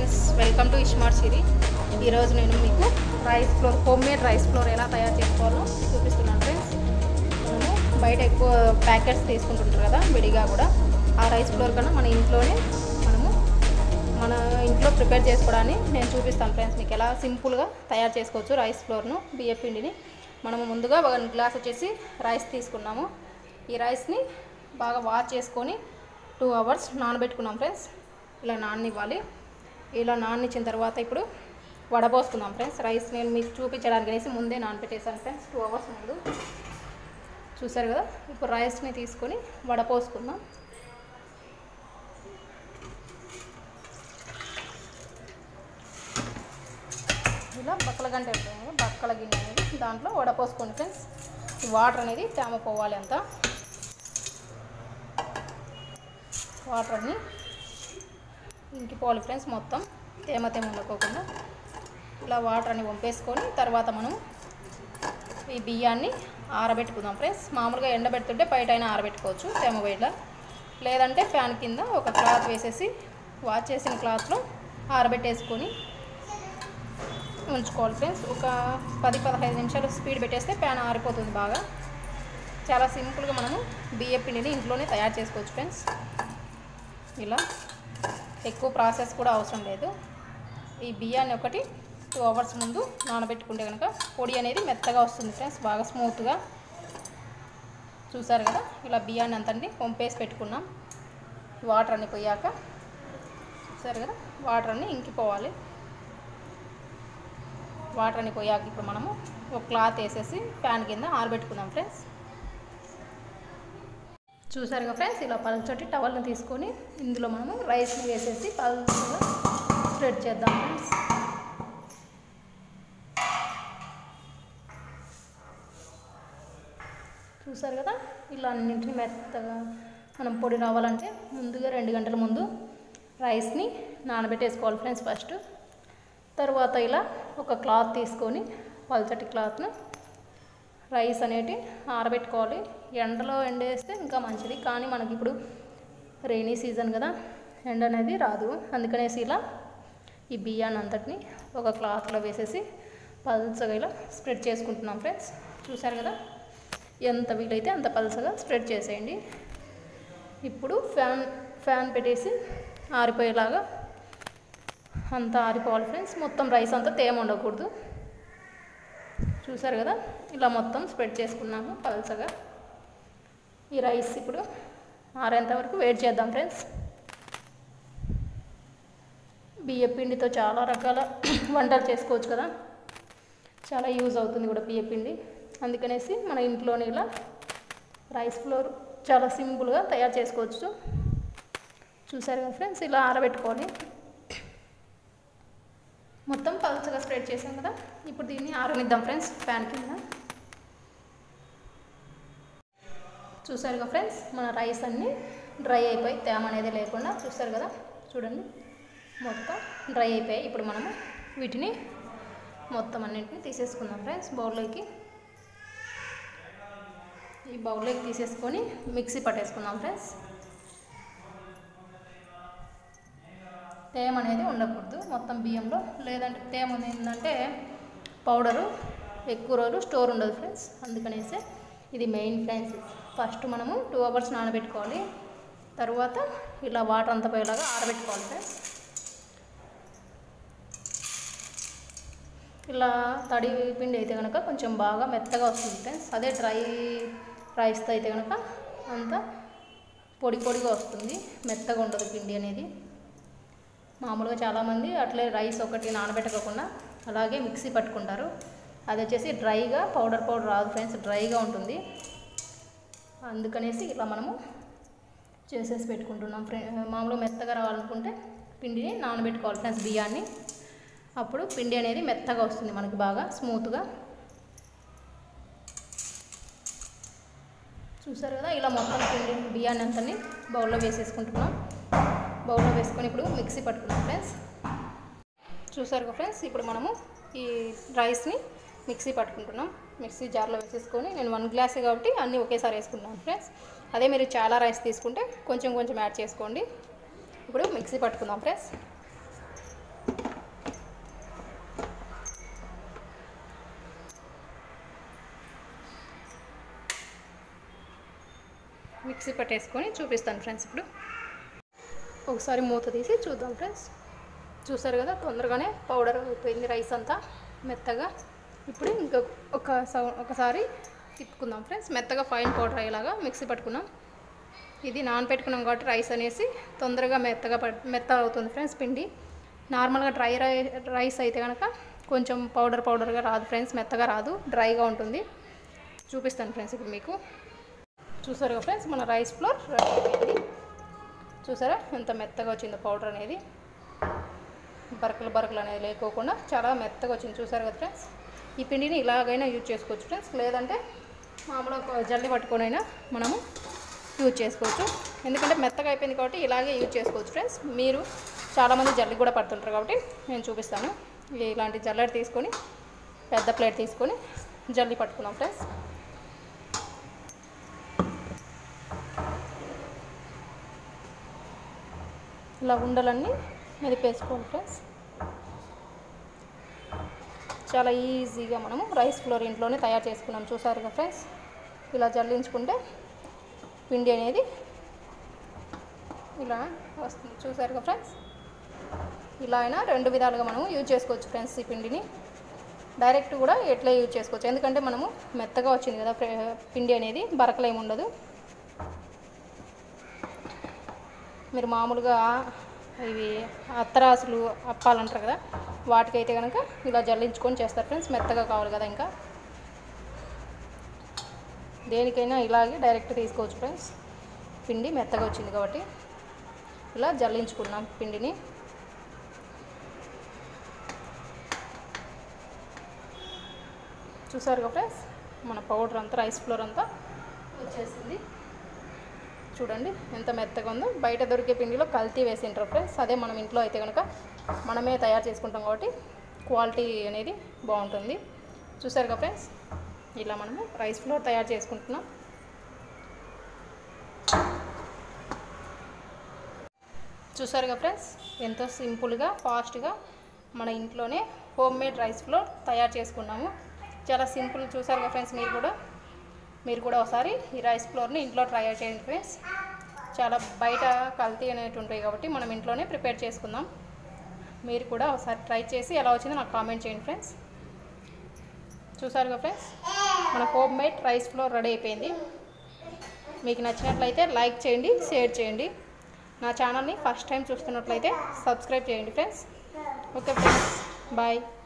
friends welcome to iSmart Siri ఈరోజు నేను మీకు rice flour home made rice flour ఎలా తయారు చేసుకోవాలో చూపిస్తున్నాను ఫ్రెండ్స్ మనము బయట ఎక్కువ ప్యాకెట్స్ తీసుకుంటుంటారు కదా విడిగా కూడా ఆ రైస్ ఫ్లోర్ కన్నా మన ఇంట్లోనే మనము మన ఇంట్లో ప్రిపేర్ చేసుకోవడాన్ని నేను చూపిస్తాను ఫ్రెండ్స్ మీకు ఎలా సింపుల్గా తయారు చేసుకోవచ్చు రైస్ ఫ్లోర్ను బియ్య పిండిని మనము ముందుగా వన్ గ్లాస్ వచ్చేసి రైస్ తీసుకున్నాము ఈ రైస్ని బాగా వాష్ చేసుకొని టూ అవర్స్ నానబెట్టుకున్నాం ఫ్రెండ్స్ ఇలా నాననివ్వాలి ఇలా నాననిచ్చిన తర్వాత ఇప్పుడు వడపోసుకుందాం ఫ్రెండ్స్ రైస్ నేను మీకు చూపించడానికి అనేసి ముందే నానబెట్టేసాను ఫ్రెండ్స్ టూ అవర్స్ ముందు చూసారు కదా ఇప్పుడు రైస్ని తీసుకొని వడపోసుకుందాం ఇలా బక్కల గంట ఉంటుంది కదా, బక్కల గిన్నె అనేది దాంట్లో వడపోసుకోండి ఫ్రెండ్స్ ఈ వాటర్ అనేది తేమ పోవాలి అంతా వాటర్ అన్ని ఇంకిపోవాలి ఫ్రెండ్స్ మొత్తం తేమ తేమ ఉండకోకుండా ఇలా వాటర్ అని వంపేసుకొని తర్వాత మనం ఈ బియ్యాన్ని ఆరబెట్టుకుందాం ఫ్రెండ్స్ మామూలుగా ఎండబెడుతుంటే బయట అయినా ఆరబెట్టుకోవచ్చు తేమ బయట లేదంటే ఫ్యాన్ కింద ఒక క్లాత్ వేసేసి వాష్ చేసిన క్లాత్లో ఆరబెట్టేసుకొని ఉంచుకోవాలి ఫ్రెండ్స్ ఒక పది పదహైదు నిమిషాలు స్పీడ్ పెట్టేస్తే ప్యాన్ ఆరిపోతుంది బాగా చాలా సింపుల్గా మనము బియ్య పిండిని ఇంట్లోనే తయారు చేసుకోవచ్చు ఫ్రెండ్స్ ఇలా ఎక్కువ ప్రాసెస్ కూడా అవసరం లేదు ఈ బియ్యాన్ని ఒకటి టూ అవర్స్ ముందు నానబెట్టుకుంటే కనుక పొడి అనేది మెత్తగా వస్తుంది ఫ్రెండ్స్ బాగా స్మూత్గా చూసారు కదా ఇలా బియ్యాన్ని అంతండి వంపేసి పెట్టుకున్నాం వాటర్ అన్ని పోయాక చూసారు కదా వాటర్ అన్ని ఇంకిపోవాలి వాటర్ అని పోయాక ఇప్పుడు మనము ఒక క్లాత్ వేసేసి ఫ్యాన్ కింద ఆరబెట్టుకుందాం ఫ్రెండ్స్ చూసారు కదా ఫ్రెండ్స్ ఇలా పల్చటి టవల్ని తీసుకొని ఇందులో మనము రైస్ని వేసేసి పల్చగా స్ప్రెడ్ చేద్దాం ఫ్రెండ్స్ చూసారు కదా ఇలా అన్నింటిని మెత్తగా మనం పొడి రావాలంటే ముందుగా రెండు గంటల ముందు రైస్ని నానబెట్టేసుకోవాలి ఫ్రెండ్స్ ఫస్ట్ తర్వాత ఇలా ఒక క్లాత్ తీసుకొని పల్చటి క్లాత్ను రైస్ అనేటి ఆరబెట్టుకోవాలి ఎండలో ఎండేస్తే ఇంకా మంచిది కానీ మనకి ఇప్పుడు రైనీ సీజన్ కదా ఎండ అనేది రాదు అందుకనేసి ఇలా ఈ బియ్యాన్ని అంతటిని ఒక క్లాత్లో వేసేసి పల్చగా ఇలా స్ప్రెడ్ చేసుకుంటున్నాం ఫ్రెండ్స్ చూసారు కదా ఎంత వీలైతే అంత పల్చగా స్ప్రెడ్ చేసేయండి ఇప్పుడు ఫ్యాన్ ఫ్యాన్ పెట్టేసి ఆరిపోయేలాగా అంతా ఆరిపోవాలి ఫ్రెండ్స్ మొత్తం రైస్ అంతా తేమ ఉండకూడదు చూసారు కదా ఇలా మొత్తం స్ప్రెడ్ చేసుకున్నాము పల్చగా ఈ రైస్ ఇప్పుడు ఆరేంత వరకు వెయిట్ చేద్దాం ఫ్రెండ్స్ బియ్య పిండితో చాలా రకాల వంటలు చేసుకోవచ్చు కదా చాలా యూజ్ అవుతుంది కూడా బియ్య పిండి అందుకనేసి మన ఇంట్లోనే ఇలా రైస్ ఫ్లోర్ చాలా సింపుల్గా తయారు చేసుకోవచ్చు చూసారు కదా ఫ్రెండ్స్ ఇలా ఆరబెట్టుకోవాలి మొత్తం పల్చగా స్ప్రెడ్ చేసాం కదా ఇప్పుడు దీన్ని ఆరనిద్దాం ఫ్రెండ్స్ ఫ్యాన్ కింద చూసారు కదా ఫ్రెండ్స్ మన రైస్ అన్నీ డ్రై అయిపోయి తేమ అనేది లేకుండా చూస్తారు కదా చూడండి మొత్తం డ్రై అయిపోయాయి ఇప్పుడు మనము వీటిని మొత్తం అన్నింటిని తీసేసుకుందాం ఫ్రెండ్స్ బౌల్లోకి ఈ బౌల్లోకి తీసేసుకొని మిక్సీ పట్టేసుకుందాం ఫ్రెండ్స్ తేమ అనేది ఉండకూడదు మొత్తం బియ్యంలో లేదంటే తేమ ఏంటంటే పౌడరు ఎక్కువ రోజులు స్టోర్ ఉండదు ఫ్రెండ్స్ అందుకనేసి ఇది మెయిన్ ఫ్రెండ్స్ ఫస్ట్ మనము టూ అవర్స్ నానబెట్టుకోవాలి తర్వాత ఇలా వాటర్ అంతా పోయేలాగా ఆరబెట్టుకోవాలి ఫ్రెండ్స్ ఇలా తడి పిండి అయితే కనుక కొంచెం బాగా మెత్తగా వస్తుంది ఫ్రెండ్స్ అదే డ్రై రైస్తో అయితే కనుక అంతా పొడి పొడిగా వస్తుంది మెత్తగా ఉండదు పిండి అనేది మామూలుగా చాలామంది అట్లే రైస్ ఒకటి నానబెట్టకుండా అలాగే మిక్సీ పట్టుకుంటారు అది వచ్చేసి డ్రైగా పౌడర్ పౌడర్ రాదు ఫ్రెండ్స్ డ్రైగా ఉంటుంది అందుకనేసి ఇలా మనము చేసేసి పెట్టుకుంటున్నాం ఫ్రె మామూలుగా మెత్తగా రావాలనుకుంటే పిండిని నానబెట్టుకోవాలి ఫ్రెండ్స్ బియ్యాన్ని అప్పుడు పిండి అనేది మెత్తగా వస్తుంది మనకి బాగా స్మూత్గా చూసారు కదా ఇలా మొత్తం పిండి బియ్యాన్ని అంతని బౌల్లో వేసేసుకుంటున్నాం బౌల్లో వేసుకొని ఇప్పుడు మిక్సీ పట్టుకున్నాం ఫ్రెండ్స్ చూసారు కదా ఫ్రెండ్స్ ఇప్పుడు మనము ఈ రైస్ని మిక్సీ పట్టుకుంటున్నాం మిక్సీ జార్లో వేసేసుకొని నేను వన్ గ్లాసే కాబట్టి అన్నీ ఒకేసారి వేసుకున్నాను ఫ్రెండ్స్ అదే మీరు చాలా రైస్ తీసుకుంటే కొంచెం కొంచెం యాడ్ చేసుకోండి ఇప్పుడు మిక్సీ పట్టుకుందాం ఫ్రెండ్స్ మిక్సీ పట్టేసుకొని చూపిస్తాను ఫ్రెండ్స్ ఇప్పుడు ఒకసారి మూత తీసి చూద్దాం ఫ్రెండ్స్ చూసారు కదా తొందరగానే పౌడర్ అయిపోయింది రైస్ అంతా మెత్తగా ఇప్పుడు ఇంకా ఒక సౌ- ఒకసారి తిప్పుకుందాం ఫ్రెండ్స్ మెత్తగా ఫైన్ పౌడర్ అయ్యేలాగా మిక్సీ పట్టుకున్నాం ఇది నానబెట్టుకున్నాం కాబట్టి రైస్ అనేసి తొందరగా మెత్తగా పట్- మెత్త అవుతుంది ఫ్రెండ్స్ పిండి నార్మల్గా డ్రై రై రైస్ అయితే కనుక కొంచెం పౌడర్ పౌడర్గా రాదు ఫ్రెండ్స్ మెత్తగా రాదు డ్రైగా ఉంటుంది చూపిస్తాను ఫ్రెండ్స్ ఇప్పుడు మీకు చూసారు కదా ఫ్రెండ్స్ మన రైస్ ఫ్లోర్ రెడీ అయిపోయింది చూసారా ఎంత మెత్తగా వచ్చిందో పౌడర్ అనేది బరకలు బరకలు అనేది లేకోకుండా చాలా మెత్తగా వచ్చింది చూసారు కదా ఫ్రెండ్స్ ఈ పిండిని ఇలాగైనా యూజ్ చేసుకోవచ్చు ఫ్రెండ్స్ లేదంటే మామూలుగా ఒక జల్లి పట్టుకొని అయినా మనము యూజ్ చేసుకోవచ్చు ఎందుకంటే మెత్తగా అయిపోయింది కాబట్టి ఇలాగే యూజ్ చేసుకోవచ్చు ఫ్రెండ్స్ మీరు చాలామంది జల్లి కూడా పడుతుంటారు కాబట్టి నేను చూపిస్తాను ఇలాంటి జల్లెడ తీసుకొని పెద్ద ప్లేట్ తీసుకొని జల్లి పట్టుకున్నాం ఫ్రెండ్స్ ఇలా ఉండలన్నీ మెదిపేసుకోవాలి ఫ్రెండ్స్ చాలా ఈజీగా మనము రైస్ ఫ్లోర్ ఇంట్లోనే తయారు చేసుకున్నాం చూసారు కదా ఫ్రెండ్స్ ఇలా జల్లించుకుంటే పిండి అనేది ఇలా వస్తుంది చూసారు కదా ఫ్రెండ్స్ ఇలా అయినా రెండు విధాలుగా మనము యూజ్ చేసుకోవచ్చు ఫ్రెండ్స్ ఈ పిండిని డైరెక్ట్ కూడా ఎట్లా యూజ్ చేసుకోవచ్చు ఎందుకంటే మనము మెత్తగా వచ్చింది కదా ఫ్రె- పిండి అనేది బరకలేమి ఉండదు మీరు మామూలుగా ఇవి అత్తరాసులు అప్పాలంటారు కదా వాటికైతే కనుక ఇలా జల్లించుకొని చేస్తారు ఫ్రెండ్స్ మెత్తగా కావాలి కదా ఇంకా దేనికైనా ఇలాగే డైరెక్ట్ తీసుకోవచ్చు ఫ్రెండ్స్ పిండి మెత్తగా వచ్చింది కాబట్టి ఇలా జల్లించుకున్నాం పిండిని చూసారు కదా ఫ్రెండ్స్ మన పౌడర్ అంతా రైస్ ఫ్లోర్ అంతా వచ్చేసింది చూడండి ఎంత మెత్తగా ఉందో బయట దొరికే పిండిలో కల్తీ వేసింటారు ఫ్రెండ్స్ అదే మనం ఇంట్లో అయితే కనుక మనమే తయారు చేసుకుంటాం కాబట్టి క్వాలిటీ అనేది బాగుంటుంది చూసారు కదా ఫ్రెండ్స్ ఇలా మనము రైస్ ఫ్లోర్ తయారు చేసుకుంటున్నాం చూసారు కదా ఫ్రెండ్స్ ఎంతో సింపుల్గా ఫాస్ట్గా మన ఇంట్లోనే హోమ్ మేడ్ రైస్ ఫ్లోర్ తయారు చేసుకున్నాము చాలా సింపుల్ చూసారు కదా ఫ్రెండ్స్ మీరు కూడా మీరు కూడా ఒకసారి ఈ రైస్ ఫ్లోర్ని ఇంట్లో ట్రై చేయండి ఫ్రెండ్స్ చాలా బయట కల్తీ అనేవి ఉంటాయి కాబట్టి మనం ఇంట్లోనే ప్రిపేర్ చేసుకుందాం మీరు కూడా ఒకసారి ట్రై చేసి ఎలా వచ్చిందో నాకు కామెంట్ చేయండి ఫ్రెండ్స్ చూసారు కదా ఫ్రెండ్స్ మన home made rice flour ready అయిపోయింది మీకు నచ్చినట్లయితే లైక్ చేయండి షేర్ చేయండి నా ఛానల్ని ఫస్ట్ టైం చూస్తున్నట్లయితే సబ్స్క్రైబ్ చేయండి ఫ్రెండ్స్ ఓకే ఫ్రెండ్స్ బాయ్